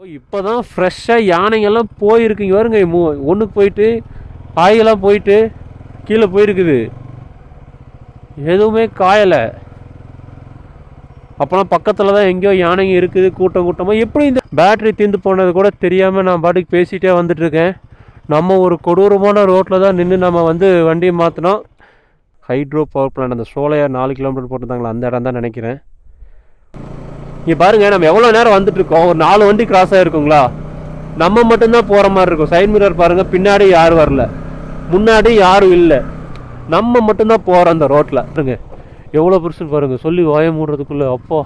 இப்போ தான் ஃப்ரெஷ்ஷாக யானைங்கெல்லாம் போயிருக்குங்க வருங்க மூ ஒன்றுக்கு போயிட்டு பாயெல்லாம் போயிட்டு கீழே போயிருக்குது எதுவுமே காயலை அப்போலாம் பக்கத்தில் தான் எங்கேயோ யானைங்க இருக்குது கூட்டம் கூட்டமாக எப்படி இந்த பேட்டரி தீர்ந்து போனது கூட தெரியாமல் நான் பாட்டுக்கு பேசிகிட்டே வந்துட்டுருக்கேன் நம்ம ஒரு கொடூரமான ரோட்டில் தான் நின்று நம்ம வந்து வண்டியை மாற்றினோம் ஹைட்ரோ பவர் பிளான்ட் அந்த சோலையார் நாலு கிலோமீட்டர் போட்டிருந்தாங்களா அந்த இடம் தான் நினைக்கிறேன் இங்கே பாருங்க நம்ம எவ்வளோ நேரம் வந்துட்டு இருக்கோம் ஒரு நாலு வண்டி கிராஸ் ஆகிருக்குங்களா நம்ம மட்டும்தான் போகிற மாதிரி இருக்கும் சைட் மிரர் பாருங்க பின்னாடி யாரும் வரல முன்னாடி யாரும் இல்லை நம்ம மட்டும்தான் போகிறோம் அந்த ரோட்டில் பாருங்க எவ்வளோ பெருசுன்னு பாருங்க சொல்லி வாய மூடுறதுக்குள்ள அப்போ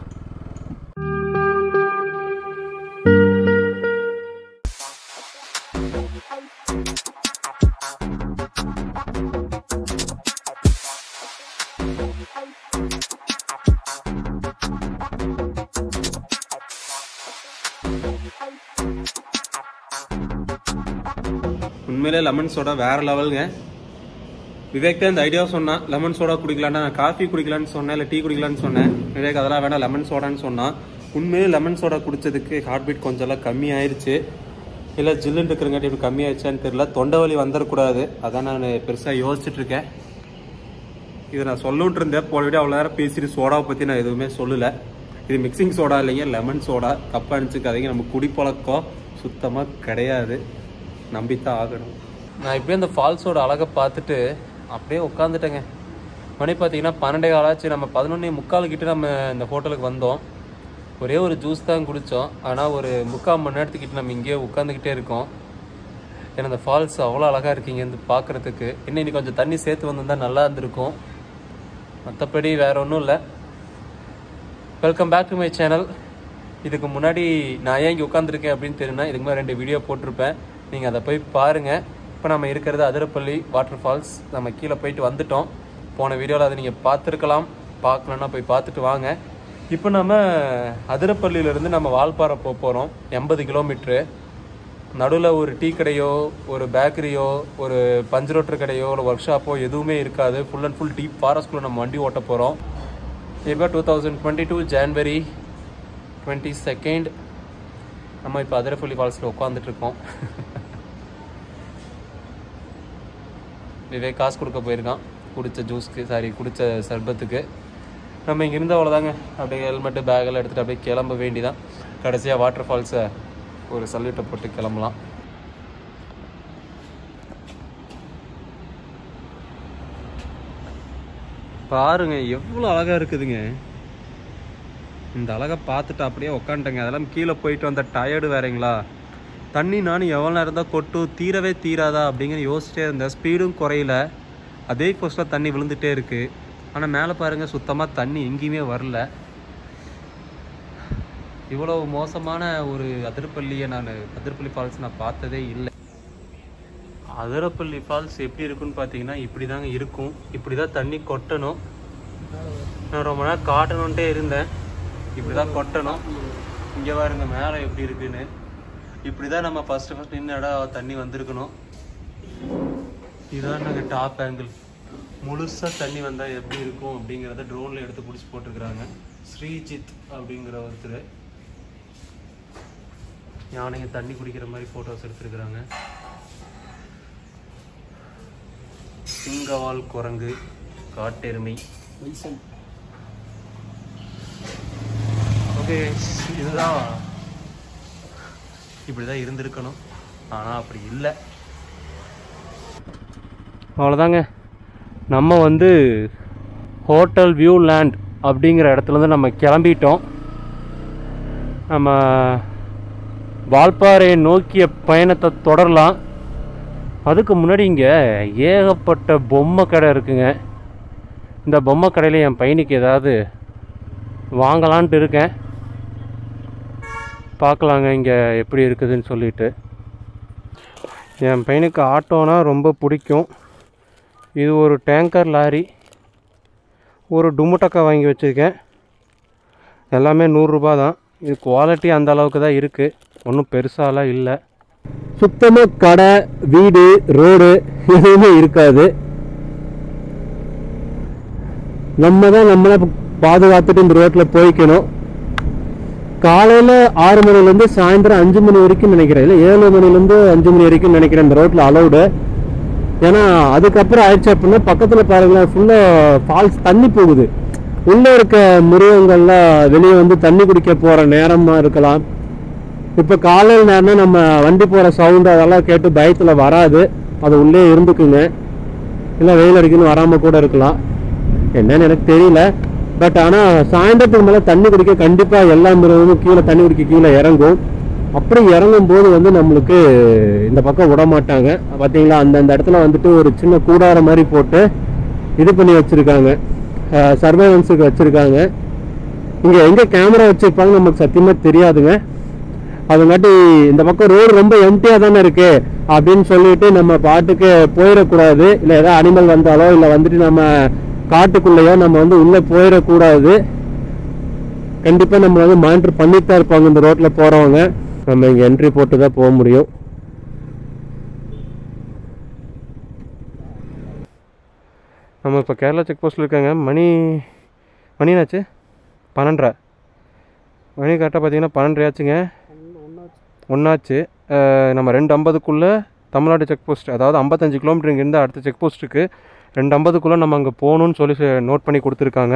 உண்மையிலே லெமன் சோடா வேற லெவலுங்க விவேக் தான் இந்த ஐடியா சொன்னான் லெமன் சோடா குடிக்கலாம்னா நான் காஃபி குடிக்கலான்னு சொன்னேன் இல்லை டீ குடிக்கலான்னு சொன்னேன் விவேக் அதெல்லாம் வேணாம் லெமன் சோடான்னு சொன்னான் உண்மையிலே லெமன் சோடா குடிச்சதுக்கு ஹார்ட் பீட் கொஞ்சம் எல்லாம் கம்மி ஆயிருச்சு இல்லை ஜில்லுன்னு இருக்கிறங்காட்டி இப்படி கம்மி ஆயிடுச்சான்னு தெரியல தொண்டை வலி வந்துடக்கூடாது அதான் நான் பெருசாக யோசிச்சுட்டு இருக்கேன் இதை நான் சொல்லிட்டு இருந்தேன் போன வீடியோ அவ்வளோ நேரம் பேசிட்டு சோடாவை பற்றி நான் எதுவுமே சொல்லலை இது மிக்சிங் சோடா இல்லைங்க லெமன் சோடா கப்பா அனுப்பிச்சுக்காதீங்க நம்ம குடிப்பழக்கம் சுத்தமாக கிடையாது நம்பித்தான் ஆகணும் நான் இப்படியே அந்த ஃபால்ஸோட அழகை பார்த்துட்டு அப்படியே உட்காந்துட்டேங்க மணி பார்த்தீங்கன்னா பன்னெண்டே காலாச்சு நம்ம பதினொன்னே முக்கால் கிட்ட நம்ம இந்த ஹோட்டலுக்கு வந்தோம் ஒரே ஒரு ஜூஸ் தான் குடித்தோம் ஆனால் ஒரு முக்கால் மணி நேரத்துக்கிட்ட நம்ம இங்கேயே உட்காந்துக்கிட்டே இருக்கோம் ஏன்னா அந்த ஃபால்ஸ் அவ்வளோ அழகாக இருக்கீங்க இருந்து பார்க்குறதுக்கு இன்னும் இன்னும் கொஞ்சம் தண்ணி சேர்த்து வந்திருந்தா நல்லா இருந்திருக்கும் மற்றபடி வேற ஒன்றும் இல்லை welcome back to my channel இதுக்கு முன்னாடி நான் ஏன் இங்கே உட்காந்துருக்கேன் அப்படின்னு தெரியும்னா இதுக்கு முன்னாடி ரெண்டு வீடியோ போட்டிருப்பேன் நீங்கள் அதை போய் பாருங்கள் இப்போ நம்ம இருக்கிறது அதிரப்பள்ளி வாட்டர் ஃபால்ஸ் நம்ம கீழே போயிட்டு வந்துட்டோம் போன வீடியோவில் அதை நீங்கள் பார்த்துருக்கலாம் பார்க்கலன்னா போய் பார்த்துட்டு வாங்க இப்போ நம்ம அதிரப்பள்ளியிலேருந்து நம்ம வால்பாறை போக போகிறோம் எண்பது கிலோமீட்ரு நடுவில் ஒரு டீ கடையோ ஒரு பேக்கரியோ ஒரு பஞ்சு ரோட்டர் கடையோ ஒரு ஒர்க் ஷாப்போ எதுவுமே இருக்காது ஃபுல் அண்ட் ஃபுல் டீப் ஃபாரஸ்ட்குள்ளே நம்ம வண்டி ஓட்ட போகிறோம் இப்போ two thousand twenty two January twenty second நம்ம இப்போ அதிரப்பள்ளி ஃபால்ஸில் உட்காந்துட்ருக்கோம் விவேக் காசு கொடுக்க போயிருக்கான் குடித்த ஜூஸ்க்கு சாரி குடித்த சர்பத்துக்கு நம்ம இங்கே இருந்த அவ்வளோதாங்க அப்படியே ஹெல்மெட்டு பேக்கெல்லாம் எடுத்துகிட்டு அப்படியே கிளம்ப வேண்டிதான் கடைசியாக வாட்டர் ஃபால்ஸை ஒரு சல்யூட்டை போட்டு கிளம்பலாம் பாருங்க எவ்வளோ அழகா இருக்குதுங்க இந்த அழகை பார்த்துட்டு அப்படியே உக்காந்துட்டேங்க அதெல்லாம் கீழே போயிட்டு வந்த டயர்டு வேறங்களா தண்ணி நானும் எவ்வளோ நேரம் தான் கொட்டும் தீரவே தீராதா அப்படிங்கிற யோசிச்சிட்டே இருந்தேன் ஸ்பீடும் குறையல அதே போஸ்டில் தண்ணி விழுந்துட்டே இருக்கு ஆனால் மேலே பாருங்க சுத்தமாக தண்ணி எங்கேயுமே வரல இவ்வளோ மோசமான ஒரு அதிரப்பள்ளியை நான் அதிரப்பள்ளி ஃபால்ஸ் நான் பார்த்ததே இல்லை அதிரப்பள்ளி ஃபால்ஸ் எப்படி இருக்குன்னு பார்த்தீங்கன்னா இப்படி தாங்க இருக்கும் இப்படி தான் தண்ணி கொட்டணும் நான் ரொம்ப நேரம் காட்டணுன்ட்டே இருந்தேன் இப்படி தான் கொட்டணும் இங்கே பாருங்க மேலே எப்படி இருக்குன்னு இப்படி தான் நம்ம ஃபஸ்ட்டு ஃபஸ்ட் நின்று இடம் தண்ணி வந்திருக்கணும் இதுதான் நாங்கள் டாப் ஆங்கிள் முழுசாக தண்ணி வந்தால் எப்படி இருக்கும் அப்படிங்கிறத ட்ரோனில் எடுத்து பிடிச்சி போட்டிருக்கிறாங்க ஸ்ரீஜித் அப்படிங்கிற ஒருத்தர் யானைங்க தண்ணி குடிக்கிற மாதிரி ஃபோட்டோஸ் எடுத்துருக்குறாங்க சிங்கவால் குரங்கு காட்டெருமை ஓகே இதுதான் இப்படி தான் இருந்திருக்கணும் ஆனால் அப்படி இல்லை அவ்வளோதாங்க நம்ம வந்து ஹோட்டல் வியூ லேண்ட் அப்படிங்கிற இடத்துலேருந்து நம்ம கிளம்பிட்டோம் நம்ம வால்பாறையை நோக்கிய பயணத்தை தொடரலாம் அதுக்கு முன்னாடி இங்கே ஏகப்பட்ட பொம்மை கடை இருக்குங்க இந்த பொம்மை கடையில் என் பையனுக்கு ஏதாவது வாங்கலான்ட்டு இருக்கேன் பார்க்கலாங்க இங்கே எப்படி இருக்குதுன்னு சொல்லிட்டு என் பையனுக்கு ஆட்டோனா ரொம்ப பிடிக்கும் இது ஒரு டேங்கர் லாரி ஒரு டுமுட்டக்கா வாங்கி வச்சுருக்கேன் எல்லாமே நூறுரூபா தான் இது குவாலிட்டி அந்த அளவுக்கு தான் இருக்குது ஒன்றும் பெருசாலாம் இல்லை சுத்தமாக கடை வீடு ரோடு எதுவுமே இருக்காது நம்ம தான் நம்மளை பாதுகாத்துட்டு இந்த ரோட்டில் போய்க்கணும் காலையில் ஆறு மணிலேருந்து சாயந்தரம் அஞ்சு மணி வரைக்கும் நினைக்கிறேன் இல்லை ஏழு மணிலேருந்து அஞ்சு மணி வரைக்கும் நினைக்கிறேன் இந்த ரோட்டில் அலௌடு ஏன்னா அதுக்கப்புறம் ஆயிடுச்சு அப்படின்னா பக்கத்தில் பாருங்களேன் ஃபுல்லாக ஃபால்ஸ் தண்ணி போகுது உள்ளே இருக்க மிருகங்கள்லாம் வெளியே வந்து தண்ணி குடிக்க போகிற நேரமாக இருக்கலாம் இப்போ காலையில் நேரம்னா நம்ம வண்டி போகிற சவுண்டு அதெல்லாம் கேட்டு பயத்தில் வராது அது உள்ளே இருந்துக்குங்க இல்லை வெயில் அடிக்கணும் வராமல் கூட இருக்கலாம் என்னன்னு எனக்கு தெரியல பட் ஆனால் சாயந்தரத்துக்கு மேலே தண்ணி குடிக்க கண்டிப்பாக எல்லா மிருகமும் கீழே தண்ணி குடிக்க கீழே இறங்கும் அப்படி இறங்கும் போது வந்து நம்மளுக்கு இந்த பக்கம் விட மாட்டாங்க பார்த்தீங்களா அந்தந்த இடத்துல வந்துட்டு ஒரு சின்ன கூடார மாதிரி போட்டு இது பண்ணி வச்சுருக்காங்க சர்வேலன்ஸுக்கு வச்சுருக்காங்க இங்கே எங்கே கேமரா வச்சுருப்பாங்க நமக்கு சத்தியமாக தெரியாதுங்க அதுங்காட்டி இந்த பக்கம் ரோடு ரொம்ப எம்டியாக தானே இருக்கு அப்படின்னு சொல்லிட்டு நம்ம பாட்டுக்கு போயிடக்கூடாது இல்லை ஏதாவது அனிமல் வந்தாலோ இல்லை வந்துட்டு நம்ம காட்டுக்குள்ளேயோ நம்ம வந்து உள்ளே போயிடக்கூடாது கண்டிப்பாக நம்ம வந்து மானிட்டர் பண்ணிட்டு தான் இருப்பாங்க இந்த ரோட்டில் போகிறவங்க நம்ம இங்கே என்ட்ரி போட்டு தான் போக முடியும் நம்ம இப்போ கேரளா செக் போஸ்ட்டில் இருக்காங்க மணி மணி என்னாச்சு பன்னெண்டரை மணி கரெக்டாக பார்த்தீங்கன்னா பன்னெண்டரை ஆச்சுங்க ஒன்றாச்சு நம்ம ரெண்டு ஐம்பதுக்குள்ளே தமிழ்நாடு செக் போஸ்ட் அதாவது ஐம்பத்தஞ்சு கிலோமீட்டர் இங்கேருந்து அடுத்த செக் போஸ்ட்டுக்கு ரெண்டு ஐம்பதுக்குள்ளே நம்ம அங்கே போகணுன்னு சொல்லி நோட் பண்ணி கொடுத்துருக்காங்க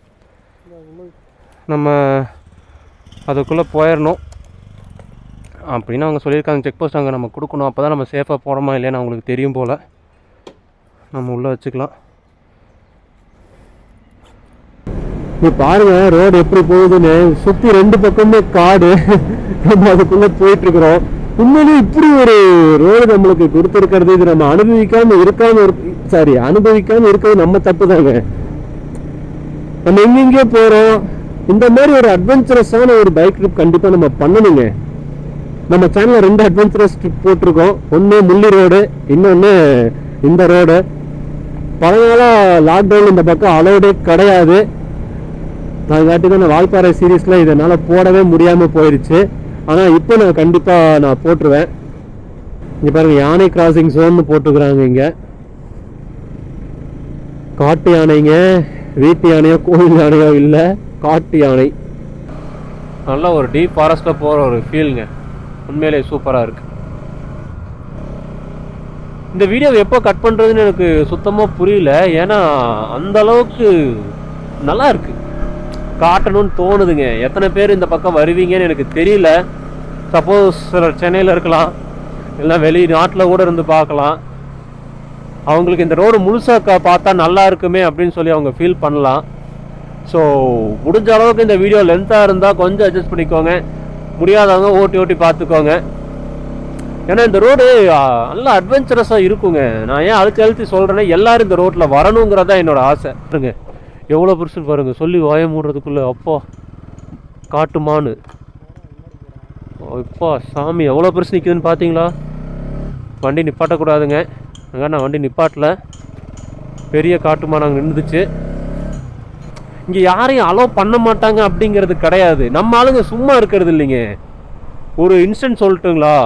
நம்ம அதுக்குள்ளே போயிடணும் அப்படின்னு அவங்க சொல்லியிருக்காங்க செக் போஸ்ட் அங்கே நம்ம கொடுக்கணும் அப்போ தான் நம்ம சேஃபாக போகிறோமா இல்லையான்னு அவங்களுக்கு தெரியும் போல் நம்ம உள்ளே வச்சுக்கலாம் நீ பாருங்க ரோடு எப்படி போகுதுன்னு சுத்தி ரெண்டு பக்கமே காடு நம்ம அதுக்குள்ள போயிட்டு இருக்கிறோம் உண்மையிலேயே இப்படி ஒரு ரோடு நம்மளுக்கு கொடுத்துருக்கிறது இது நம்ம அனுபவிக்காம இருக்காம சாரி அனுபவிக்காம இருக்கிறது நம்ம தப்பு தாங்க நம்ம எங்கெங்கேயோ போறோம் இந்த மாதிரி ஒரு அட்வென்ச்சரஸான ஒரு பைக் ட்ரிப் கண்டிப்பா நம்ம பண்ணணுங்க நம்ம சேனல்ல ரெண்டு அட்வென்ச்சரஸ் ட்ரிப் போட்டிருக்கோம் ஒன்று முள்ளி ரோடு இன்னொன்று இந்த ரோடு பல நாளாக லாக்டவுன் இந்த பக்கம் அலோடே கிடையாது அதுக்காட்டி தான் நான் வால்பாறை சீரீஸில் இதனால் போடவே முடியாமல் போயிடுச்சு ஆனால் இப்போ நான் கண்டிப்பாக நான் போட்டுருவேன் இங்கே பாருங்க யானை கிராசிங் ஜோன்னு போட்டுக்கிறாங்க இங்கே காட்டு யானைங்க வீட்டு யானையோ கோவில் யானையோ இல்லை காட்டு யானை நல்ல ஒரு டீப் ஃபாரஸ்ட்டில் போகிற ஒரு ஃபீலுங்க உண்மையிலே சூப்பராக இருக்கு இந்த வீடியோ எப்போ கட் பண்ணுறதுன்னு எனக்கு சுத்தமாக புரியல ஏன்னா அந்த அளவுக்கு நல்லா இருக்கு காட்டணும்னு தோணுதுங்க எத்தனை பேர் இந்த பக்கம் வருவீங்கன்னு எனக்கு தெரியல சப்போஸ் சிலர் சென்னையில் இருக்கலாம் இல்லை வெளிநாட்டில் கூட இருந்து பார்க்கலாம் அவங்களுக்கு இந்த ரோடு முழுசாக பார்த்தா நல்லா இருக்குமே அப்படின்னு சொல்லி அவங்க ஃபீல் பண்ணலாம் ஸோ முடிஞ்ச அளவுக்கு இந்த வீடியோ லென்த்தாக இருந்தால் கொஞ்சம் அட்ஜஸ்ட் பண்ணிக்கோங்க முடியாதவங்க ஓட்டி ஓட்டி பார்த்துக்கோங்க ஏன்னா இந்த ரோடு நல்லா அட்வென்ச்சரஸாக இருக்குங்க நான் ஏன் அழுத்தி அழுத்தி சொல்கிறேன்னா எல்லாரும் இந்த ரோட்டில் வரணுங்கிறது தான் என்னோட ஆசை பாருங்க எவ்வளோ பெருசுன்னு பாருங்க சொல்லி வாய மூடுறதுக்குள்ளே அப்பா காட்டு மானு அப்பா சாமி எவ்வளோ பெருசு நிற்குதுன்னு பார்த்தீங்களா வண்டி நிப்பாட்டக்கூடாதுங்க அங்கே நான் வண்டி நிப்பாட்டல பெரிய காட்டு மான் அங்கே நின்றுச்சு இங்கே யாரையும் அலோவ் பண்ண மாட்டாங்க அப்படிங்கிறது கிடையாது நம்ம ஆளுங்க சும்மா இருக்கிறது இல்லைங்க ஒரு இன்ஸ்டன்ட் சொல்லட்டுங்களா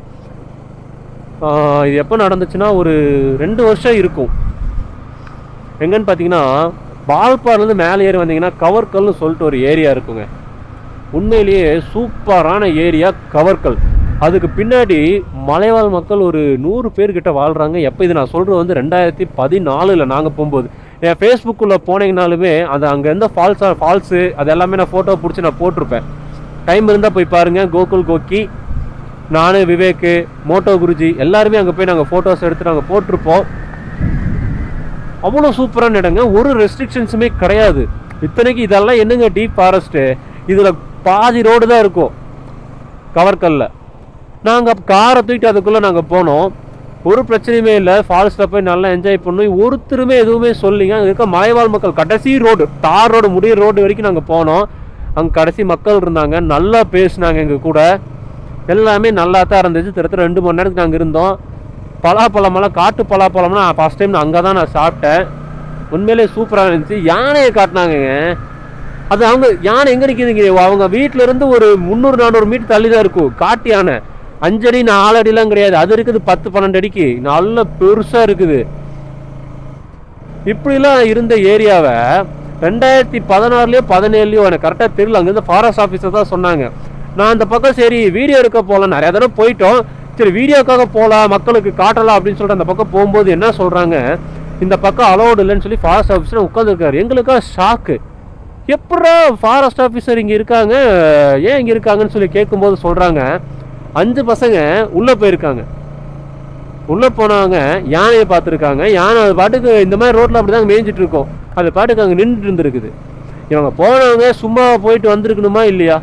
ஆஹ் இது எப்போ நடந்துச்சுன்னா ஒரு ரெண்டு வருஷம் இருக்கும் எங்கன்னு பார்த்தீங்கன்னா பால்பார்லேருந்து மேலே ஏறி வந்தீங்கன்னா கவர்கல்னு சொல்லிட்டு ஒரு ஏரியா இருக்குங்க உண்மையிலேயே சூப்பரான ஏரியா கவர்கல் அதுக்கு பின்னாடி மலைவாழ் மக்கள் ஒரு நூறு பேர்கிட்ட வாழ்கிறாங்க எப்போ இது நான் சொல்கிறது வந்து ரெண்டாயிரத்தி பதினாலில் நாங்கள் போகும்போது என் ஃபேஸ்புக்குள்ளே போனீங்கனாலுமே அது அங்கே இருந்த ஃபால்ஸா ஃபால்ஸு அது எல்லாமே நான் ஃபோட்டோ பிடிச்சி நான் போட்டிருப்பேன் டைம் இருந்தால் போய் பாருங்கள் கோகுல் கோக்கி நான் விவேக்கு மோட்டோ குருஜி எல்லாருமே அங்கே போய் நாங்கள் ஃபோட்டோஸ் எடுத்து நாங்கள் போட்டிருப்போம் அவ்வளோ சூப்பரான இடங்க ஒரு ரெஸ்ட்ரிக்ஷன்ஸுமே கிடையாது இத்தனைக்கு இதெல்லாம் என்னங்க டீப் ஃபாரஸ்ட்டு இதில் பாதி ரோடு தான் இருக்கும் கவர்கல்ல நாங்கள் காரை தூக்கிட்டு அதுக்குள்ளே நாங்கள் போனோம் ஒரு பிரச்சனையுமே இல்லை ஃபால்ஸில் போய் நல்லா என்ஜாய் பண்ணோம் ஒருத்தருமே எதுவுமே சொல்லிங்க அங்கே இருக்க மலைவாழ் மக்கள் கடைசி ரோடு தார் ரோடு முடியிற ரோடு வரைக்கும் நாங்கள் போனோம் அங்கே கடைசி மக்கள் இருந்தாங்க நல்லா பேசுனாங்க எங்கள் கூட எல்லாமே நல்லா தான் இருந்துச்சு கிட்டத்தட்ட ரெண்டு மணி நேரத்துக்கு நாங்கள் இருந்தோம் பலாப்பழமெல்லாம் காட்டு பலாப்பழம்னா ஃபஸ்ட் டைம் அங்கே தான் நான் சாப்பிட்டேன் உண்மையிலே சூப்பராக இருந்துச்சு யானையை காட்டினாங்கங்க அது அவங்க யானை எங்கே நிற்கிதுங்க அவங்க வீட்டில இருந்து ஒரு முந்நூறு நானூறு மீட்டர் தள்ளி தான் இருக்கும் காட்டு யானை அஞ்சடி நாலு அடிலாம் கிடையாது அது இருக்குது பத்து பன்னெண்டு அடிக்கு நல்ல பெருசாக இருக்குது இப்படிலாம் இருந்த ஏரியாவை ரெண்டாயிரத்தி பதினாறுலயோ பதினேழுலயோ எனக்கு கரெக்டாக தெரியல அங்கேருந்து ஃபாரஸ்ட் ஆஃபீஸர் தான் சொன்னாங்க நான் அந்த பக்கம் சரி வீடியோ எடுக்க போகலாம் நிறைய தடவை போயிட்டோம் சரி வீடியோக்காக போகலாம் மக்களுக்கு காட்டலாம் அப்படின்னு சொல்லிட்டு அந்த பக்கம் போகும்போது என்ன சொல்கிறாங்க இந்த பக்கம் அலோடு இல்லைன்னு சொல்லி ஃபாரஸ்ட் ஆஃபீஸர் உட்காந்துருக்காரு எங்களுக்கா ஷாக்கு எப்படா ஃபாரஸ்ட் ஆஃபீஸர் இங்கே இருக்காங்க ஏன் இங்கே இருக்காங்கன்னு சொல்லி கேட்கும்போது சொல்கிறாங்க அஞ்சு பசங்க உள்ளே போயிருக்காங்க உள்ளே போனவங்க யானையை பார்த்துருக்காங்க யானை அது பாட்டுக்கு இந்த மாதிரி ரோட்டில் அப்படி தான் மேய்ஞ்சிட்டு இருக்கோம் அது பாட்டுக்கு அங்கே நின்றுட்டு இருந்திருக்குது இவங்க போனவங்க சும்மா போயிட்டு வந்திருக்கணுமா இல்லையா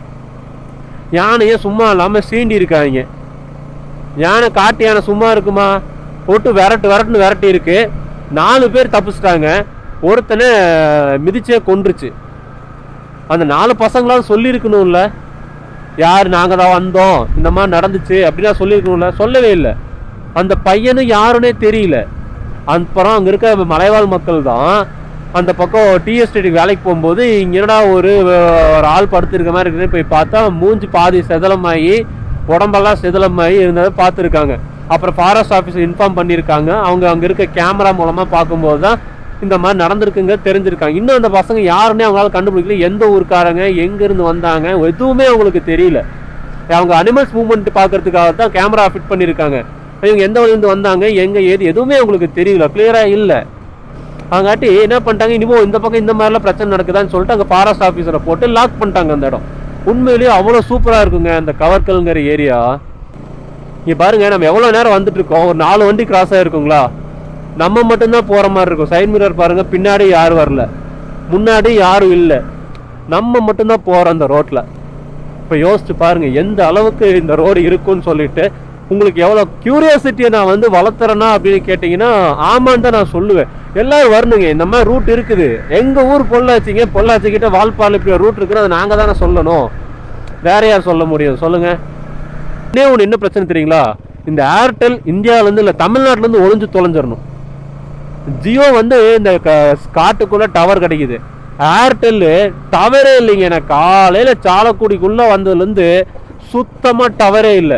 யானையை சும்மா இல்லாமல் சீண்டி இருக்காங்க யானை காட்டு யானை சும்மா இருக்குமா போட்டு விரட்டு விரட்டுன்னு விரட்டி இருக்கு நாலு பேர் தப்பிச்சிட்டாங்க ஒருத்தனை மிதிச்சே கொன்றுச்சு அந்த நாலு பசங்களாவது சொல்லியிருக்கணும்ல யார் நாங்கள் தான் வந்தோம் இந்த மாதிரி நடந்துச்சு அப்படின்னா சொல்லியிருக்கணும்ல சொல்லவே இல்லை அந்த பையனும் யாருன்னே தெரியல அப்புறம் அங்கே இருக்க மலைவாழ் மக்கள் தான் அந்த பக்கம் டி எஸ்டேட்டுக்கு வேலைக்கு போகும்போது இங்க என்னடா ஒரு ஒரு ஆள் படுத்திருக்க மாதிரி இருக்குன்னு போய் பார்த்தா மூஞ்சி பாதி செதலமாகி உடம்பெல்லாம் செதலமாகி இருந்ததை பார்த்துருக்காங்க அப்புறம் ஃபாரஸ்ட் ஆஃபீஸர் இன்ஃபார்ம் பண்ணியிருக்காங்க அவங்க அங்கே இருக்க கேமரா மூலமாக பார்க்கும்போது தான் இந்த மாதிரி நடந்திருக்குங்க தெரிஞ்சிருக்காங்க இன்னும் அந்த பசங்க யாருன்னே அவங்களால கண்டுபிடிக்கல எந்த ஊருக்காரங்க எங்கேருந்து வந்தாங்க எதுவுமே அவங்களுக்கு தெரியல அவங்க அனிமல்ஸ் மூவ்மெண்ட் பார்க்கறதுக்காக தான் கேமரா ஃபிட் பண்ணியிருக்காங்க இவங்க எந்த வழியிருந்து வந்தாங்க எங்கே ஏது எதுவுமே அவங்களுக்கு தெரியல கிளியராக இல்லை அவங்காட்டி என்ன பண்ணிட்டாங்க இனிமோ இந்த பக்கம் இந்த மாதிரிலாம் பிரச்சனை நடக்குதான்னு சொல்லிட்டு அங்கே ஃபாரஸ்ட் ஆஃபீஸரை போட்டு லாக் பண்ணிட்டாங்க அந்த இடம் உண்மையிலேயே அவ்வளோ சூப்பராக இருக்குங்க அந்த கவர்கல்ங்கிற ஏரியா இங்கே பாருங்க நம்ம எவ்வளோ நேரம் வந்துட்டு இருக்கோம் ஒரு நாலு வண்டி கிராஸ் ஆகிருக்குங்களா நம்ம மட்டும்தான் போகிற மாதிரி இருக்கும் சைட் மிரர் பாருங்க பின்னாடி யாரும் வரல முன்னாடி யாரும் இல்லை நம்ம மட்டும்தான் போகிறோம் அந்த ரோட்டில் இப்போ யோசிச்சு பாருங்க எந்த அளவுக்கு இந்த ரோடு இருக்குன்னு சொல்லிட்டு உங்களுக்கு எவ்வளோ கியூரியாசிட்டியை நான் வந்து வளர்த்துறேனா அப்படின்னு கேட்டிங்கன்னா ஆமான்னு தான் நான் சொல்லுவேன் எல்லாரும் வரணுங்க இந்த மாதிரி ரூட் இருக்குது எங்கள் ஊர் பொள்ளாச்சிங்க பொள்ளாச்சி கிட்ட வால்பால் இப்படி ரூட் இருக்குது அதை நாங்கள் தானே சொல்லணும் வேற யார் சொல்ல முடியும் சொல்லுங்க இன்னே ஒன்று என்ன பிரச்சனை தெரியுங்களா இந்த ஏர்டெல் இந்தியாவிலேருந்து இல்லை தமிழ்நாட்டிலேருந்து ஒளிஞ்சு தொலைஞ்சிடணும் ஜியோ வந்து இந்த க- காட்டுக்குள்ள டவர் கிடைக்குது ஏர்டெல் டவரே இல்லைங்க எனக்கு காலையில சாலக்குடிக்குள்ள வந்ததுலேருந்து சுத்தமா டவரே இல்லை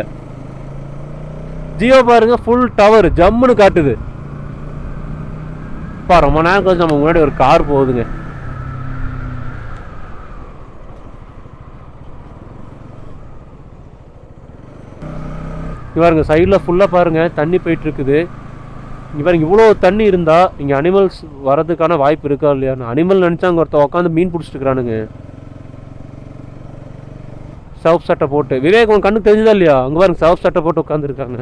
ஜியோ பாருங்க ஃபுல் டவர் ஜம்முன்னு காட்டுது பா ரொம்ப நேரம் கழிச்சு நம்ம முன்னாடி ஒரு கார் போகுதுங்க இங்க பாருங்க சைடில் ஃபுல்லாக பாருங்க தண்ணி போயிட்டு இருக்குது இங்க பாருங்க இவ்வளோ தண்ணி இருந்தா இங்க அனிமல்ஸ் வர்றதுக்கான வாய்ப்பு இருக்கா இல்லையா அனிமல் நினைச்சா அங்க ஒருத்தன் உட்காந்து மீன் பிடிச்சிட்டு இருக்கிறானுங்க சவுப் சட்டை போட்டு விவேக் உன் கண்ணுக்கு தெரிஞ்சதா இல்லையா அங்க பாருங்க சவுப் சட்டை போட்டு உட்காந்துருக்காங்க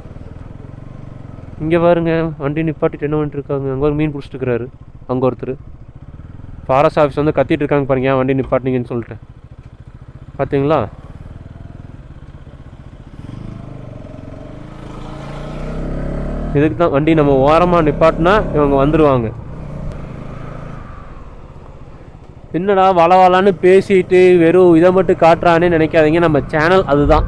இங்க பாருங்க வண்டி நிப்பாட்டிட்டு என்ன பண்ணிட்டு இருக்காங்க அங்க ஒரு மீன் பிடிச்சிட்டு இருக்கிறாரு அங்க ஒருத்தர் ஃபாரஸ்ட் ஆஃபீஸ் வந்து கத்திட்டு இருக்காங்க பாருங்க ஏன் வண்டி நிப்பாட்டினீங்கன்னு சொல்லிட்டு பாத்தீங்களா இதுக்கு தான் வண்டி நம்ம ஓரமாக நிப்பாட்டினா இவங்க வந்துடுவாங்க என்னடா வள வளன்னு பேசிட்டு வெறும் இதை மட்டும் காட்டுறானே நினைக்காதீங்க நம்ம சேனல் அதுதான்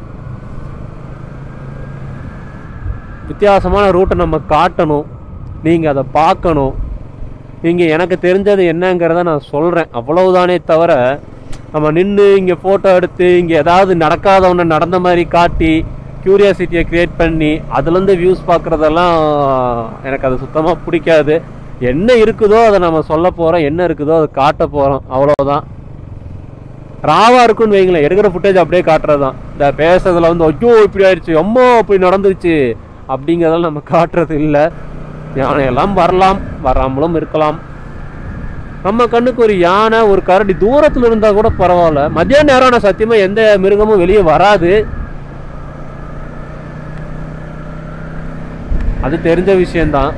வித்தியாசமான ரூட்டை நம்ம காட்டணும் நீங்கள் அதை பார்க்கணும் இங்கே எனக்கு தெரிஞ்சது என்னங்கிறத நான் சொல்கிறேன் அவ்வளவுதானே தவிர நம்ம நின்று இங்கே ஃபோட்டோ எடுத்து இங்கே ஏதாவது நடக்காத ஒன்று நடந்த மாதிரி காட்டி க்யூரியாசிட்டியை க்ரியேட் பண்ணி அதுலேருந்து வியூஸ் பார்க்குறதெல்லாம் எனக்கு அது சுத்தமாக பிடிக்காது என்ன இருக்குதோ அதை நம்ம சொல்ல போகிறோம் என்ன இருக்குதோ அதை காட்ட போகிறோம் அவ்வளோதான் ராவா இருக்குன்னு வைங்களேன் எடுக்கிற ஃபுட்டேஜ் அப்படியே காட்டுறது தான் இந்த பேசுறதுல வந்து ஐயோ இப்படி ஆயிடுச்சு அம்மா இப்படி நடந்துருச்சு அப்படிங்கிறதெல்லாம் நம்ம காட்டுறது இல்லை யானையெல்லாம் வரலாம் வராமலும் இருக்கலாம் நம்ம கண்ணுக்கு ஒரு யானை ஒரு கரடி தூரத்துல இருந்தா கூட பரவாயில்ல மத்தியான நேரம் நான் சத்தியமா எந்த மிருகமும் வெளியே வராது அது தெரிஞ்ச விஷயம்தான்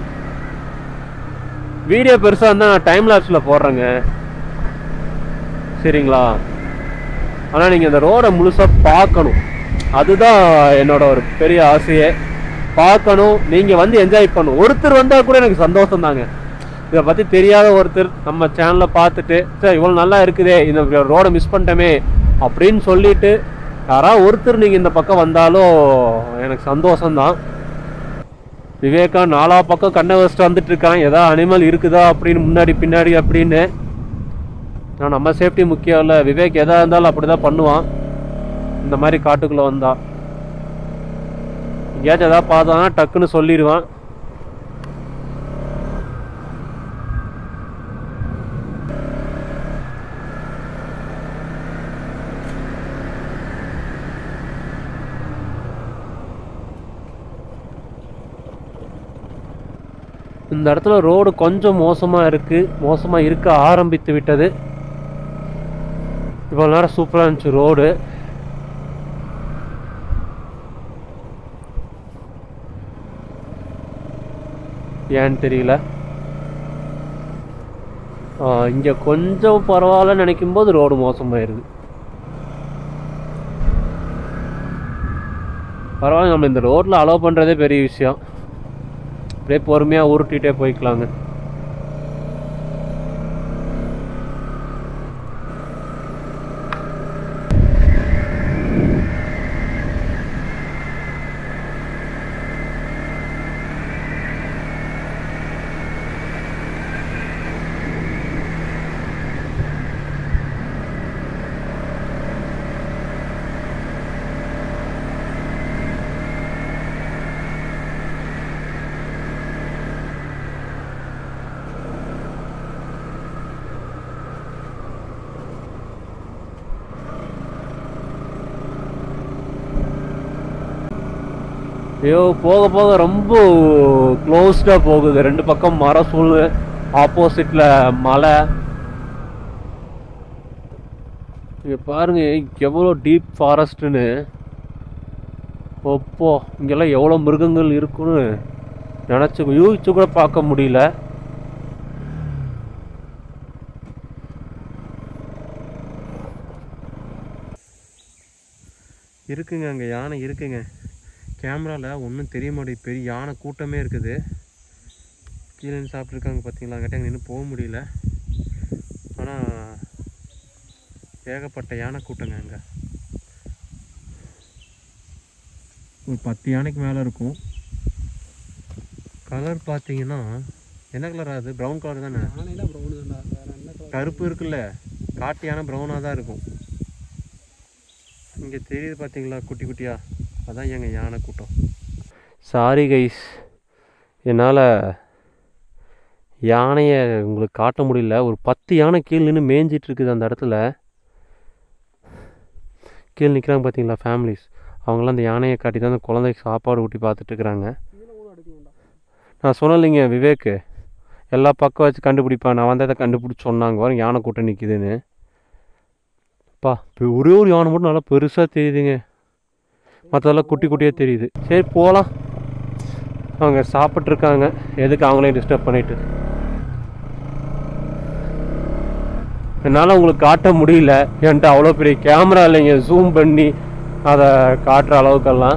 வீடியோ பெருசா இருந்தா நான் டைம் லாப்ஸ்ல போடுறேங்க சரிங்களா ஆனா நீங்க இந்த ரோடை முழுசா பார்க்கணும் அதுதான் என்னோட ஒரு பெரிய ஆசையே பார்க்கணும் நீங்க வந்து என்ஜாய் பண்ணணும் ஒருத்தர் வந்தா கூட எனக்கு சந்தோஷம் தாங்க இதை பத்தி தெரியாத ஒருத்தர் நம்ம சேனலை பார்த்துட்டு சார் இவ்வளவு நல்லா இருக்குதே இந்த ரோடை மிஸ் பண்ணிட்டோமே அப்படின்னு சொல்லிட்டு யாராவது ஒருத்தர் நீங்க இந்த பக்கம் வந்தாலும் எனக்கு சந்தோஷம்தான் விவேகா நாலா பக்கம் கண்ணை வச்சுட்டு வந்துட்டு இருக்கான் ஏதாவது அனிமல் இருக்குதா அப்படின்னு முன்னாடி பின்னாடி அப்படின்னு ஆனால் நம்ம சேஃப்டி முக்கியம் இல்லை விவேக் எதா இருந்தாலும் அப்படிதான் பண்ணுவான் இந்த மாதிரி காட்டுக்குள்ள வந்தா எங்கேயாச்சும் ஏதாவது பார்த்தானா டக்குன்னு சொல்லிடுவான் இந்த இடத்துல ரோடு கொஞ்சம் மோசமாக இருக்குது மோசமாக இருக்க ஆரம்பித்து விட்டது இவ்வளோ நேரம் சூப்பராக இருந்துச்சு ரோடு ஏன்னு தெரியல இங்கே கொஞ்சம் பரவாயில்லன்னு நினைக்கும் போது ரோடு மோசமாயிருது பரவாயில்ல நம்ம இந்த ரோட்டில் அலோவ் பண்ணுறதே பெரிய விஷயம் அப்படியே பொறுமையாக உருட்டிகிட்டே போய்க்கலாங்க ஐயோ போக போக ரொம்ப க்ளோஸ்டாக போகுது ரெண்டு பக்கம் மர சூழ் ஆப்போசிட்டில் மலை இங்கே பாருங்க எவ்வளோ டீப் ஃபாரஸ்ட்டுன்னு ஒப்போ இங்கெல்லாம் எவ்வளோ மிருகங்கள் இருக்குன்னு நினச்சி யூகிச்சு கூட பார்க்க முடியல இருக்குங்க அங்கே யானை இருக்குங்க கேமராவில் ஒன்றும் தெரிய மாட்டேங்குது பெரிய யானை கூட்டமே இருக்குது கீழே நின்று சாப்பிட்ருக்காங்க பார்த்தீங்களா அங்கிட்ட நின்று போக முடியல ஆனால் ஏகப்பட்ட யானை கூட்டங்க அங்கே ஒரு பத்து யானைக்கு மேலே இருக்கும் கலர் பார்த்தீங்கன்னா என்ன கலர் அது ப்ரௌன் கலர் தானே யானையில ப்ரௌனு தான்டா வேற என்ன கலர் கருப்பு இருக்குல்ல காட்டு யானை ப்ரௌனாக தான் இருக்கும் இங்கே தெரியுது பார்த்தீங்களா குட்டி குட்டியா அதான் எங்க யானை கூட்டம் சாரி கைஸ் என்னால் யானையை உங்களுக்கு காட்ட முடியல ஒரு பத்து யானை கீழ் நின்று மேய்ஞ்சிட்டு இருக்குது அந்த இடத்துல கீழே நிற்கிறாங்க பார்த்தீங்களா ஃபேமிலிஸ் அவங்களாம் அந்த யானையை காட்டி தான் அந்த குழந்தைக்கு சாப்பாடு ஊட்டி பார்த்துட்டு இருக்கிறாங்க கீழே கூட அடிக்கணும்டா நான் சொன்னேன் இல்லைங்க விவேக் எல்லா பக்கம் வச்சு கண்டுபிடிப்பான் நான் வந்து அதை கண்டுபிடிச்சி சொன்னாங்க வரும் யானை கூட்டம் நிற்கிதுன்னு பா இப்போ ஒரே ஒரு யானை மட்டும் நல்லா பெருசாக தெரியுதுங்க மற்றதெல்லாம் குட்டி குட்டியாக தெரியுது சரி போகலாம் அவங்க சாப்பிட்ருக்காங்க எதுக்கு அவங்களையும் டிஸ்டர்ப் பண்ணிட்டு என்னால் உங்களுக்கு காட்ட முடியல என்கிட்ட அவ்வளோ பெரிய கேமரா இல்லைங்க ஜூம் பண்ணி அதை காட்டுற அளவுக்கெல்லாம்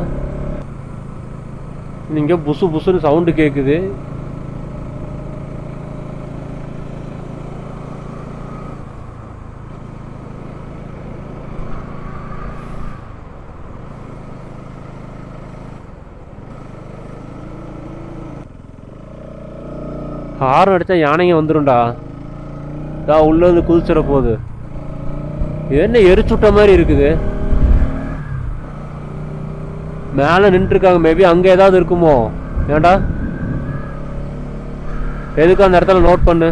நீங்கள் புசு புசுன்னு சவுண்டு கேட்குது ஹார்ன் அடித்தா யானைங்க வந்துரும்டா இதா உள்ள இருந்து குதிச்சிட போகுது இது என்ன எரிச்சுட்ட மாதிரி இருக்குது மேலே நின்றுருக்காங்க மேபி அங்கே ஏதாவது இருக்குமோ ஏன்டா எதுக்கு அந்த இடத்துல நோட் பண்ணு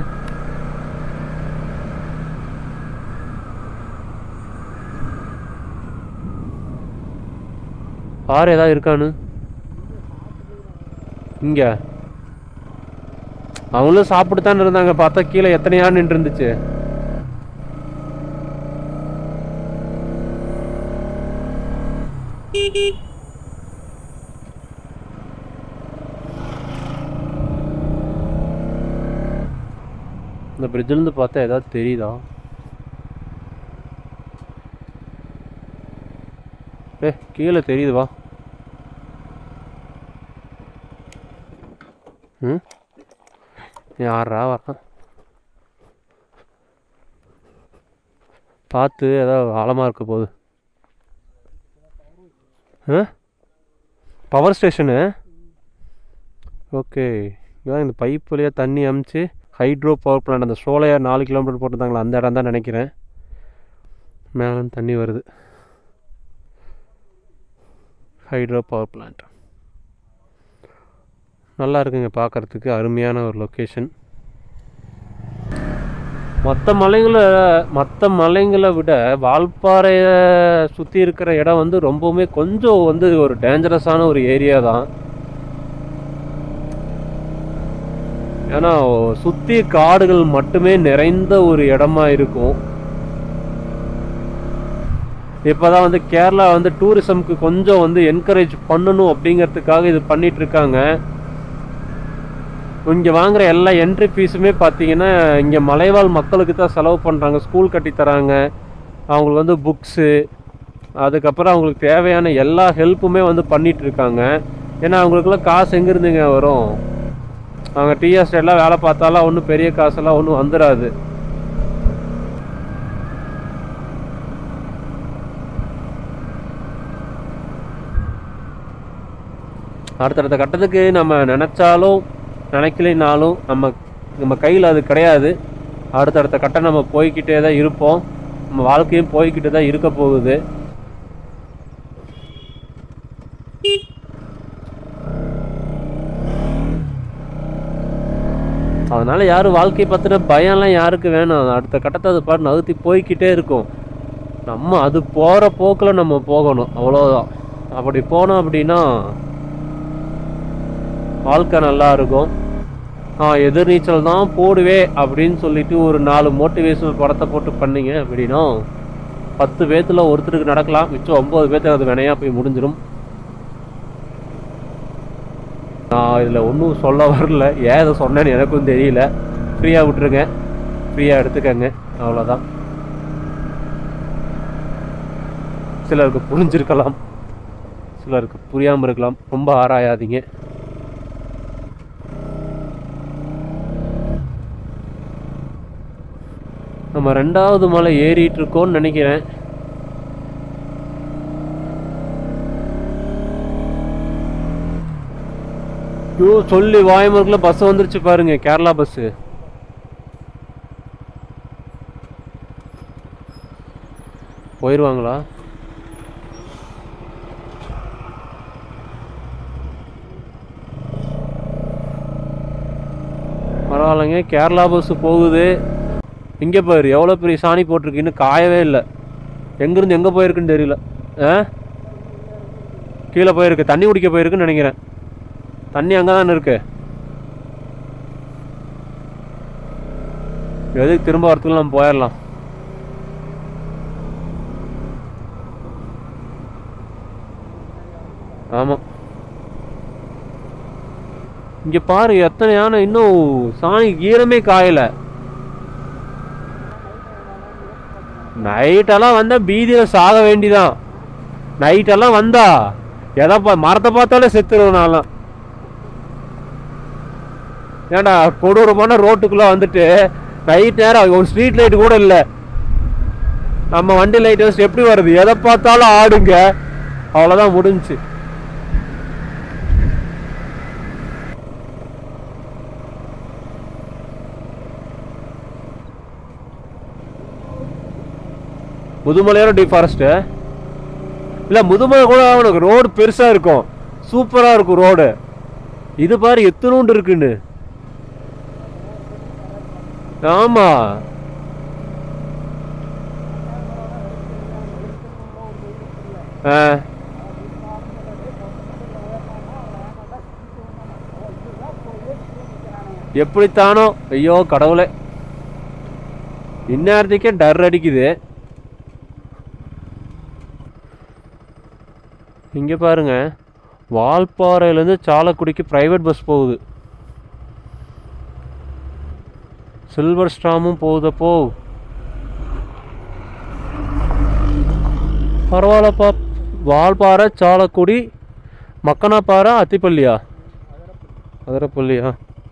பாரு ஏதாவது இருக்கான்னு இங்க அவங்களும் சாப்பிட்டு இருந்தாங்க பார்த்தா கீழே எத்தனை யானை நின்று இருந்துச்சு இந்த bridge-ல இருந்து பார்த்தா ஏதாவது தெரியுதா ஏ கீழே தெரியுது வா ம் யாரா வரான் பார்த்து ஏதாவது ஆழமாக இருக்க போகுது ஆ பவர் ஸ்டேஷனு ஓகே இதான் இந்த பைப் வழியாக தண்ணி அமுச்சு ஹைட்ரோ பவர் பிளான்ட் அந்த சோலையார் நாலு கிலோமீட்டர் போட்டிருந்தாங்களா அந்த இடம் தான் நினைக்கிறேன் மேலே தண்ணி வருது ஹைட்ரோ பவர் பிளான்ட் நல்லா இருக்குங்க பார்க்குறதுக்கு அருமையான ஒரு லொக்கேஷன் மற்ற மலைங்களை மற்ற மலைங்களை விட வால்பாறையை சுற்றி இருக்கிற இடம் வந்து ரொம்பவுமே கொஞ்சம் வந்து ஒரு டேஞ்சரஸான ஒரு ஏரியா தான் ஏன்னா சுற்றி காடுகள் மட்டுமே நிறைந்த ஒரு இடமா இருக்கும் இப்போதான் வந்து கேரளா வந்து டூரிசம்க்கு கொஞ்சம் வந்து என்கரேஜ் பண்ணணும் அப்படிங்கிறதுக்காக இது பண்ணிட்டு இருக்காங்க இங்கே வாங்குற எல்லா என்ட்ரி ஃபீஸுமே பார்த்தீங்கன்னா இங்கே மலைவாழ் மக்களுக்கு தான் செலவு பண்ணுறாங்க ஸ்கூல் கட்டி தராங்க அவங்களுக்கு வந்து புக்ஸு அதுக்கப்புறம் அவங்களுக்கு தேவையான எல்லா ஹெல்ப்புமே வந்து பண்ணிட்டு இருக்காங்க ஏன்னா அவங்களுக்குலாம் காசு எங்கேருந்துங்க வரும் அவங்க டீ எஸ்டேட்லாம் வேலை பார்த்தாலும் ஒன்றும் பெரிய காசெல்லாம் ஒன்றும் வந்துடாது அடுத்தடுத்த கட்டத்துக்கு நம்ம நினச்சாலும் நினைக்கலைனாலும் நம்ம நம்ம கையில் அது கிடையாது அடுத்தடுத்த கட்டம் நம்ம போய்க்கிட்டே தான் இருப்போம் நம்ம வாழ்க்கையும் போய்கிட்டு தான் இருக்க போகுது அதனால யாரும் வாழ்க்கை பற்றின பயம்லாம் யாருக்கு வேணும் அடுத்த கட்டத்தை அது பாட்டு நகர்த்தி போய்க்கிட்டே இருக்கும் நம்ம அது போகிற போக்கில் நம்ம போகணும் அவ்வளோதான் அப்படி போனோம் அப்படின்னா வாழ்க்கை நல்லா இருக்கும் ஆ எதிர்நீச்சல் தான் போடுவே அப்படின்னு சொல்லிட்டு ஒரு நாலு மோட்டிவேஷனல் படத்தை போட்டு பண்ணீங்க அப்படின்னா பத்து பேத்துல ஒருத்தருக்கு நடக்கலாம் மிச்சம் ஒன்பது பேர்த்துக்கு அது வினையா போய் முடிஞ்சிடும் நான் இதில் ஒன்றும் சொல்ல வரல ஏன் இதை சொன்னேன்னு எனக்கும் தெரியல ஃப்ரீயாக விட்டுருங்க ஃப்ரீயாக எடுத்துக்கங்க அவ்வளோதான் சிலருக்கு புரிஞ்சிருக்கலாம் சிலருக்கு புரியாமல் இருக்கலாம் ரொம்ப ஆராயாதீங்க நம்ம ரெண்டாவது மலை ஏறிட்டு இருக்கோம்னு நினைக்கிறேன் ஐயோ சொல்லி வாயமருக்குள்ள பஸ் வந்துருச்சு பாருங்க கேரளா பஸ் போயிடுவாங்களா பரவாயில்லைங்க கேரளா பஸ் போகுது இங்கே பாரு எவ்வளோ பெரிய சாணி போட்டிருக்கு இன்னும் காயவே இல்லை எங்கேருந்து எங்கே போயிருக்குன்னு தெரியல ஆ கீழே போயிருக்கு தண்ணி குடிக்க போயிருக்குன்னு நினைக்கிறேன் தண்ணி அங்கே தானே இருக்கு எதுக்கு திரும்ப வரத்துக்குள்ள நம்ம போயிடலாம் ஆமாம் இங்கே பாரு எத்தனை யானை இன்னும் சாணி ஈரமே காயலை நைட்டெல்லாம் வந்தா பீதியில் சாக வேண்டிதான் நைட்டெல்லாம் வந்தா எதை பா மரத்தை பார்த்தாலே செத்துருவேன் நான்லாம் ஏன்டா கொடூரமான ரோட்டுக்குள்ள வந்துட்டு நைட் நேரம் ஒரு ஸ்ட்ரீட் லைட் கூட இல்லை நம்ம வண்டி லைட் வச்சு எப்படி வருது எதை பார்த்தாலும் ஆடுங்க அவ்வளோதான் முடிஞ்சுச்சு முதுமலையோட டிஃபாரஸ்ட்டு இல்லை முதுமலை கூட உனக்கு ரோடு பெருசாக இருக்கும் சூப்பராக இருக்கும் ரோடு இது பாரு எத்தனோண்டு இருக்குன்னு ஆமா ஆ எப்படித்தானோ ஐயோ கடவுளே இந்நேரத்துக்கே டர் அடிக்குது இங்கே பாருங்க வால்பாறையிலேருந்து சாலக்குடிக்கு ப்ரைவேட் பஸ் போகுது சில்வர் ஸ்டாமும் போகுதப்போ பரவாயில்லப்பா வால்பாறை சாலக்குடி மக்கனாப்பாறை அத்திப்பள்ளியா அதிரப்பள்ளியா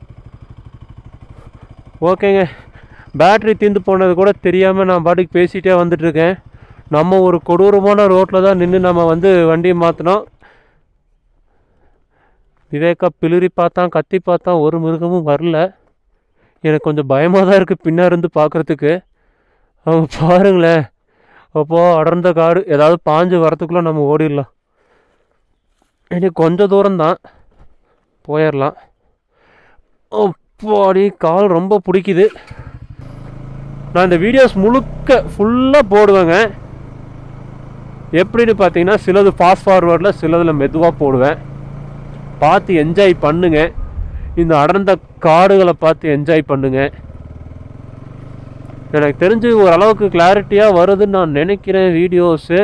ஓகேங்க பேட்ரி தீர்ந்து போனது கூட தெரியாமல் நான் பாட்டுக்கு பேசிகிட்டே வந்துட்டுருக்கேன் நம்ம ஒரு கொடூரமான ரோட்டில் தான் நின்று நம்ம வந்து வண்டியை மாற்றினோம் விவேகா பிளிரி பார்த்தான் கத்தி பார்த்தான் ஒரு மிருகமும் வரல எனக்கு கொஞ்சம் பயமாக தான் இருக்குது பின்னா இருந்து பார்க்குறதுக்கு அவங்க பாருங்களேன் அப்போ அடர்ந்த காடு ஏதாவது பாஞ்சு வரத்துக்குள்ளே நம்ம ஓடிடலாம் இனி கொஞ்சம் தூரம்தான் போயிடலாம் அப்பாடி கால் ரொம்ப பிடிக்குது நான் இந்த வீடியோஸ் முழுக்க ஃபுல்லாக போடுவேங்க எப்படின்னு பார்த்தீங்கன்னா சிலது ஃபாஸ்ட் ஃபார்வர்டில் சிலதில் மெதுவாக போடுவேன் பார்த்து என்ஜாய் பண்ணுங்க இந்த அடர்ந்த காடுகளை பார்த்து என்ஜாய் பண்ணுங்க எனக்கு தெரிஞ்சு ஓரளவுக்கு கிளாரிட்டியாக வருதுன்னு நான் நினைக்கிறேன் வீடியோஸு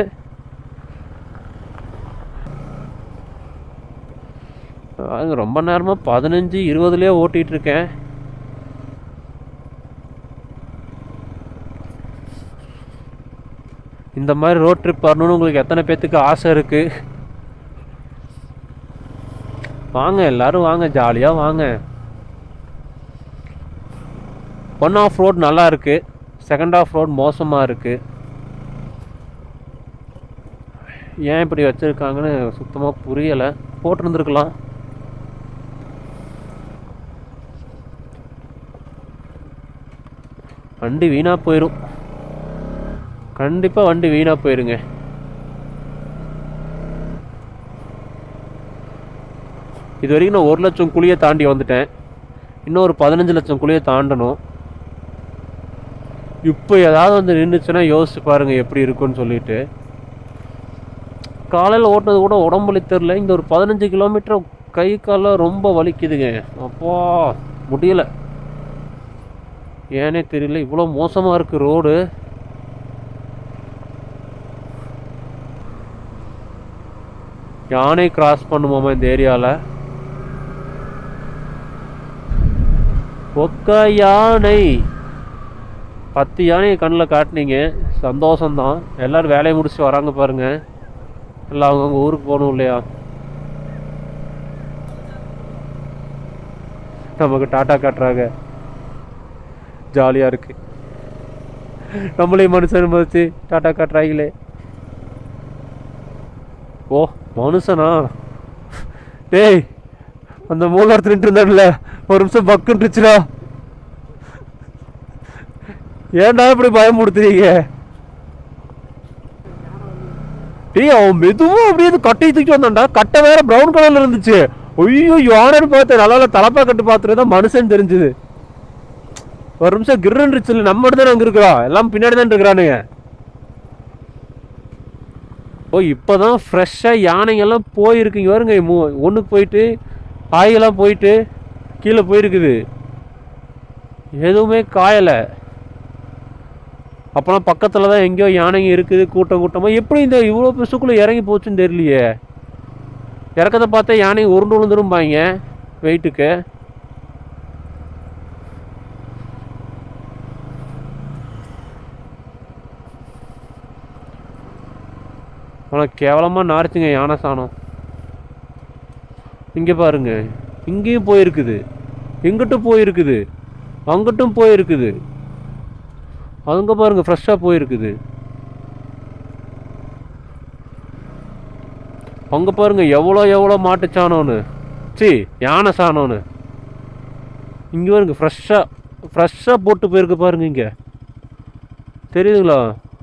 அது ரொம்ப நேரமாக பதினஞ்சு இருபதுலேயே ஓட்டிகிட்டு இருக்கேன் இந்த மாதிரி ரோட் ட்ரிப் வரணும்னு உங்களுக்கு எத்தனை பேர்த்துக்கு ஆசை இருக்குது வாங்க எல்லாரும் வாங்க ஜாலியாக வாங்க ஒன் ஆஃப் ரோட் நல்லா இருக்கு செகண்ட் ஆஃப் ரோட் மோசமாக இருக்கு ஏன் இப்படி வச்சுருக்காங்கன்னு சுத்தமாக புரியலை போட்டிருந்துருக்கலாம் வண்டி வீணாக போயிடும் கண்டிப்பாக வண்டி வீணாக போயிருங்க இது வரைக்கும் நான் ஒரு லட்சம் குழியை தாண்டி வந்துட்டேன் இன்னும் ஒரு பதினஞ்சு லட்சம் குழியை தாண்டணும் இப்போ ஏதாவது வந்து நின்றுச்சுன்னா யோசிச்சு பாருங்க எப்படி இருக்குன்னு சொல்லிட்டு காலையில் ஓட்டினது கூட உடம்பு வலி தெரில இந்த ஒரு பதினஞ்சு கிலோமீட்டர் கை காலம் ரொம்ப வலிக்குதுங்க அப்பா முடியல ஏனே தெரியல இவ்வளோ மோசமாக இருக்குது ரோடு யானை கிராஸ் பண்ணுமாமா இந்த ஏரியாவில் ஒக்க யானை பத்து யானையை கண்ணில் காட்டினீங்க சந்தோஷம்தான் எல்லாரும் வேலையை முடிச்சு வராங்க பாருங்க எல்லாம் அவங்கவுங்க ஊருக்கு போகணும் இல்லையா நமக்கு டாட்டா காட்டுறாங்க ஜாலியாக இருக்கு நம்மளையும் மனுஷன் மதிச்சு டாட்டா காட்டுறாங்களே ஓ மனுஷனா டேய் அந்த மூலாரத்தில் நின்று இருந்தான்ல ஒரு நிமிஷம் பக்குன்றுச்சுடா ஏன்டா இப்படி பயமுடுத்துறீங்க டேய் அவன் மெதுவா அப்படியே இந்த கட்டையை தூக்கி வந்தான்டா கட்டை வேற பிரவுன் கலர்ல இருந்துச்சு ஐயோ யானைன்னு பார்த்தேன் நல்லா தலப்பா கட்டு பார்த்துட்டு தான் மனுஷன் தெரிஞ்சுது ஒரு நிமிஷம் கிருன்றுச்சு இல்லை நம்ம மட்டும் தான் அங்கே இருக்கிறோம் எல்லாம் பின்னாடி தான் இருக்கிறானுங்க ஓ இப்போதான் ஃப்ரெஷ்ஷாக யானைங்கெல்லாம் போயிருக்குங்க வருங்க மூ ஒன்றுக்கு போயிட்டு ஆயெல்லாம் போயிட்டு கீழே போயிருக்குது எதுவுமே காயலை அப்போலாம் பக்கத்தில் தான் எங்கேயோ யானைங்க இருக்குது கூட்டம் கூட்டமாக எப்படி இந்த இவ்வளோ பெருசுக்குள்ளே இறங்கி போச்சுன்னு தெரியலையே இறக்கத்தை பார்த்தா யானை உருண்டு விழுந்துரும்பாங்க வெயிட்டுக்கு ஆனால் கேவலமாக நாரிச்சுங்க யானை சாணம் இங்கே பாருங்க இங்கேயும் போயிருக்குது இங்கிட்டும் போயிருக்குது அங்கிட்டும் போயிருக்குது அங்க பாருங்க ஃப்ரெஷ்ஷாக போயிருக்குது அங்கே பாருங்க எவ்வளோ எவ்வளோ மாட்டு சாணம்னு சி யானை சாணம்னு இங்கே பாருங்க ஃப்ரெஷ்ஷாக ஃப்ரெஷ்ஷாக போட்டு போயிருக்கு பாருங்க இங்கே தெரியுதுங்களா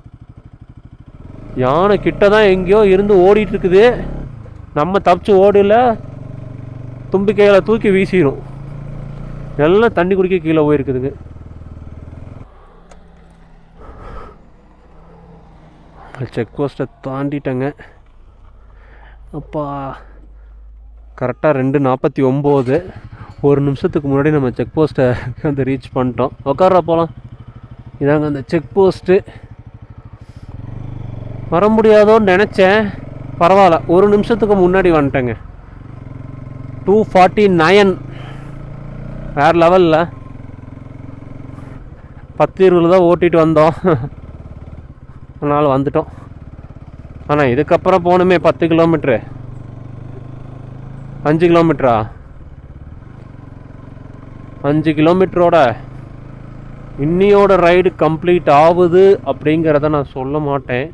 யானை கிட்ட தான் எங்கேயோ இருந்து ஓடிட்டு இருக்குது நம்ம தப்பிச்சு ஓடல தும்பிக்கைகளை தூக்கி வீசிடும் எல்லாம் தண்ணி குடிக்க கீழே போயிருக்குதுங்க செக் போஸ்ட்டை தாண்டிட்டேங்க அப்பா கரெக்டாக ரெண்டு நாற்பத்தி ஒம்பது ஒரு நிமிஷத்துக்கு முன்னாடி நம்ம செக் போஸ்ட்டை வந்து ரீச் பண்ணிட்டோம் உட்கார்றா போகலாம் இதாங்க அந்த செக் போஸ்ட்டு வர முடியாதோன்னு நினச்சேன் பரவாயில்ல ஒரு நிமிஷத்துக்கு முன்னாடி வந்துட்டேங்க டூ ஃபார்ட்டி நயன் வேறு லெவலில் பத்து இருபது தான் ஓட்டிட்டு வந்தோம் அதனால் வந்துட்டோம் ஆனால் இதுக்கப்புறம் போகணுமே பத்து கிலோமீட்ரு அஞ்சு கிலோமீட்டரா அஞ்சு கிலோமீட்டரோட இன்னியோட ரைடு கம்ப்ளீட் ஆகுது அப்படிங்கிறத நான் சொல்ல மாட்டேன்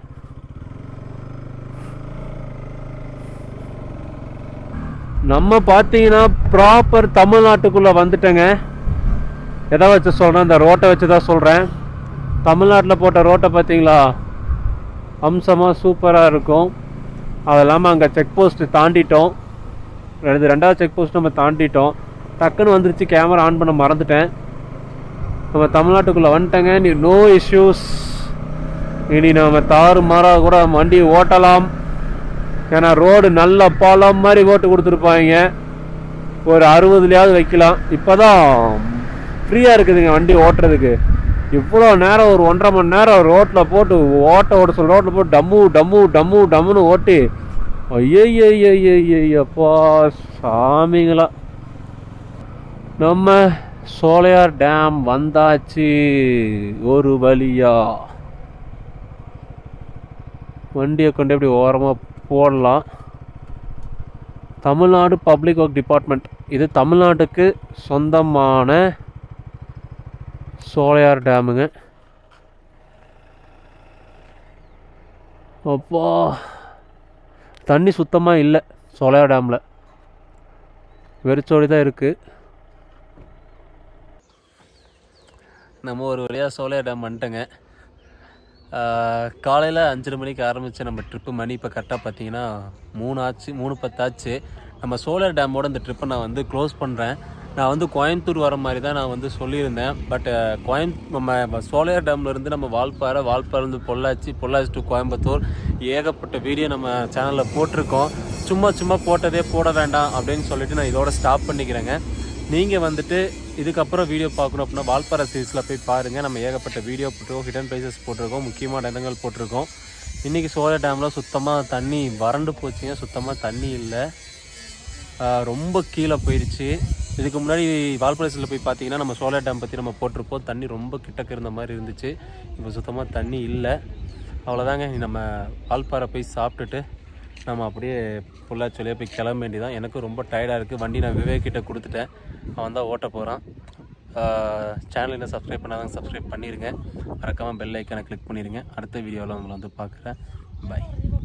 நம்ம பார்த்தீங்கன்னா ப்ராப்பர் தமிழ்நாட்டுக்குள்ளே வந்துட்டேங்க எதை வச்சு சொல்கிறேன் இந்த ரோட்டை வச்சு தான் சொல்கிறேன் தமிழ்நாட்டில் போட்ட ரோட்டை பார்த்தீங்களா அம்சமாக சூப்பராக இருக்கும் அது இல்லாமல் அங்கே செக் போஸ்ட்டு தாண்டிட்டோம் ரெண்டு ரெண்டாவது செக் போஸ்ட் நம்ம தாண்டிட்டோம் டக்குன்னு வந்துருச்சு கேமரா ஆன் பண்ண மறந்துட்டேன் நம்ம தமிழ்நாட்டுக்குள்ளே வந்துட்டேங்க நீ நோ இஷ்யூஸ் இனி நம்ம தாறு மாறாக கூட வண்டி ஓட்டலாம் ஏன்னா ரோடு நல்ல பாலம் மாதிரி ஓட்டு கொடுத்துருப்பாங்க ஒரு அறுபதுலையாவது வைக்கலாம் இப்போ தான் ஃப்ரீயாக இருக்குதுங்க வண்டி ஓட்டுறதுக்கு இவ்வளோ நேரம் ஒரு ஒன்றரை மணி நேரம் ரோட்டில் போட்டு ஓட்ட ஓட்ட சொல்ல ரோட்டில் போட்டு டம்மு டம்மு டம்மு டம்முன்னு ஓட்டி ஐயப்பா சாமிங்களா நம்ம சோலையார் டேம் வந்தாச்சு ஒரு வழியா வண்டியை கொண்டு இப்படி ஓரமாக போடலாம் தமிழ்நாடு பப்ளிக் ஒர்க் டிபார்ட்மெண்ட் இது தமிழ்நாட்டுக்கு சொந்தமான சோலையார் டேமுங்க அப்பா தண்ணி சுத்தமாக இல்லை சோலையார் டேமில் வெறிச்சோடி தான் இருக்குது நம்ம ஒரு வழியாக சோலையார் டேம் வந்துட்டோங்க காலையில் அஞ்சரை மணிக்கு ஆரம்பித்த நம்ம ட்ரிப்பு மணி இப்போ கரெக்டாக பார்த்தீங்கன்னா மூணு ஆச்சு மூணு பத்து ஆச்சு நம்ம சோலார் டேமோட இந்த ட்ரிப்பை நான் வந்து க்ளோஸ் பண்ணுறேன் நான் வந்து கோயம்புத்தூர் வர மாதிரி தான் நான் வந்து சொல்லியிருந்தேன் பட் கோயம் நம்ம சோலையார் டேம்ல இருந்து நம்ம வால்பாறை வால்பாறை இருந்து பொள்ளாச்சி பொள்ளாச்சி டு கோயம்புத்தூர் ஏகப்பட்ட வீடியோ நம்ம சேனலில் போட்டிருக்கோம் சும்மா சும்மா போட்டதே போட வேண்டாம் அப்படின்னு சொல்லிட்டு நான் இதோட ஸ்டாப் பண்ணிக்கிறேங்க நீங்கள் வந்துட்டு இதுக்கப்புறம் வீடியோ பார்க்கணும் அப்படின்னா வால்பாறை சீரீஸில் போய் பாருங்கள் நம்ம ஏகப்பட்ட வீடியோ போட்டிருக்கோம் ஹிடன் பிளேசஸ் போட்டிருக்கோம் முக்கியமான இடங்கள் போட்டிருக்கோம் இன்றைக்கி சோழர் டேமில் சுத்தமாக தண்ணி வறண்டு போச்சுங்க சுத்தமாக தண்ணி இல்லை ஆஹ் ரொம்ப கீழே போயிடுச்சு இதுக்கு முன்னாடி வால்பாறையில் போய் பார்த்தீங்கன்னா நம்ம சோலார் டேம் பற்றி நம்ம போட்டிருப்போம் தண்ணி ரொம்ப கிட்டக்க இருந்த மாதிரி இருந்துச்சு இப்போ சுத்தமாக தண்ணி இல்லை அவ்வளோதாங்க இனி நம்ம வால்பாறை போய் சாப்பிட்டுட்டு நம்ம அப்படியே பொள்ளாச்சொல்லியே போய் கிளம்ப வேண்டியதான் எனக்கும் ரொம்ப டயர்டாக இருக்குது வண்டி நான் விவேக் கிட்ட கொடுத்துட்டேன் அவன் தான் ஓட்ட போகிறான் சேனல் என்ன சப்ஸ்கிரைப் பண்ணாதான் சப்ஸ்கிரைப் பண்ணிடுங்க மறக்காமல் பெல் ஐக்கானை கிளிக் பண்ணிடுங்க அடுத்த வீடியோவில் உங்களை வந்து பார்க்குறேன் பை